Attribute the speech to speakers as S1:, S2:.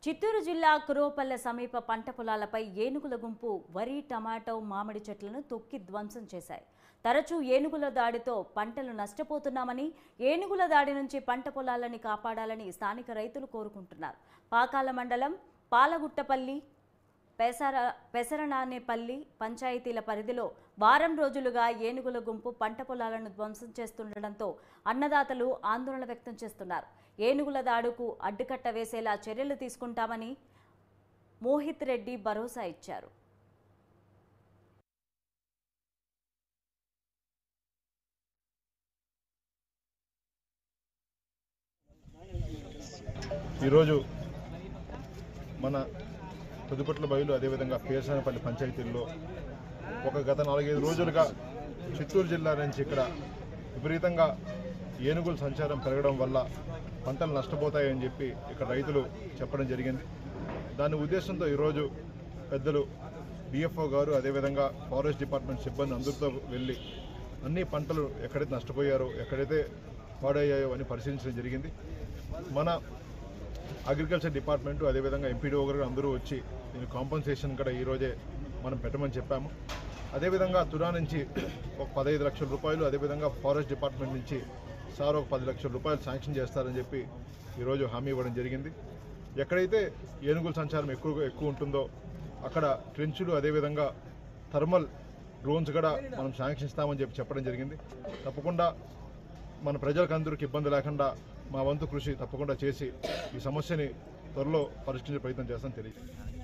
S1: చిత్తూరు జిల్లా కురోపల్లె సమీప పంట పొలాలపై ఏనుగుల గుంపు వరి టమాటో మామిడి చెట్లను తొక్కి ధ్వంసం చేశాయి తరచూ ఏనుగుల దాడితో పంటలు నష్టపోతున్నామని ఏనుగుల దాడి నుంచి పంట పొలాలని కాపాడాలని స్థానిక రైతులు కోరుకుంటున్నారు పాకాల మండలం పాలగుట్టపల్లి పెసర పెసరనానేపల్లి పంచాయతీల పరిధిలో వారం రోజులుగా ఏనుగుల గుంపు పంట పొలాలను ధ్వంసం చేస్తుండటంతో అన్నదాతలు ఆందోళన వ్యక్తం చేస్తున్నారు ఏనుగుల దాడుకు అడ్డుకట్ట వేసేలా చర్యలు తీసుకుంటామని మోహిత్ రెడ్డి భరోసా ఇచ్చారు
S2: ఈరోజు మన పొద్దుపట్ల బయలు అదేవిధంగా పేర్సానపల్లి పంచాయతీల్లో ఒక గత నాలుగైదు రోజులుగా చిత్తూరు జిల్లా నుంచి ఇక్కడ విపరీతంగా ఏనుగుల సంచారం పెరగడం వల్ల పంటలు నష్టపోతాయని చెప్పి ఇక్కడ రైతులు చెప్పడం జరిగింది దాని ఉద్దేశంతో ఈరోజు పెద్దలు డిఎఫ్ఓ గారు అదేవిధంగా ఫారెస్ట్ డిపార్ట్మెంట్ సిబ్బంది అందరితో వెళ్ళి అన్ని పంటలు ఎక్కడైతే నష్టపోయారో ఎక్కడైతే పాడయ్యాయో అని పరిశీలించడం జరిగింది మన అగ్రికల్చర్ డిపార్ట్మెంట్ అదేవిధంగా ఎంపీడీఓ గారు అందరూ వచ్చి దీని కాంపన్సేషన్ కూడా ఈరోజే మనం పెట్టమని చెప్పాము అదేవిధంగా తురా నుంచి ఒక పదహైదు లక్షల రూపాయలు అదేవిధంగా ఫారెస్ట్ డిపార్ట్మెంట్ నుంచి సార్ ఒక పది లక్షల రూపాయలు శాంక్షన్ చేస్తారని చెప్పి ఈరోజు హామీ ఇవ్వడం జరిగింది ఎక్కడైతే ఏనుగుల సంచారం ఎక్కువ ఎక్కువ ఉంటుందో అక్కడ ట్రెంచులు అదేవిధంగా థర్మల్ డ్రోన్స్ కూడా మనం శాంక్షన్ ఇస్తామని చెప్పి చెప్పడం జరిగింది తప్పకుండా మన ప్రజలకు అందరికీ ఇబ్బంది లేకుండా మా వంతు కృషి తప్పకుండా చేసి ఈ సమస్యని త్వరలో పరిష్కరించే ప్రయత్నం చేస్తాను తెలియదు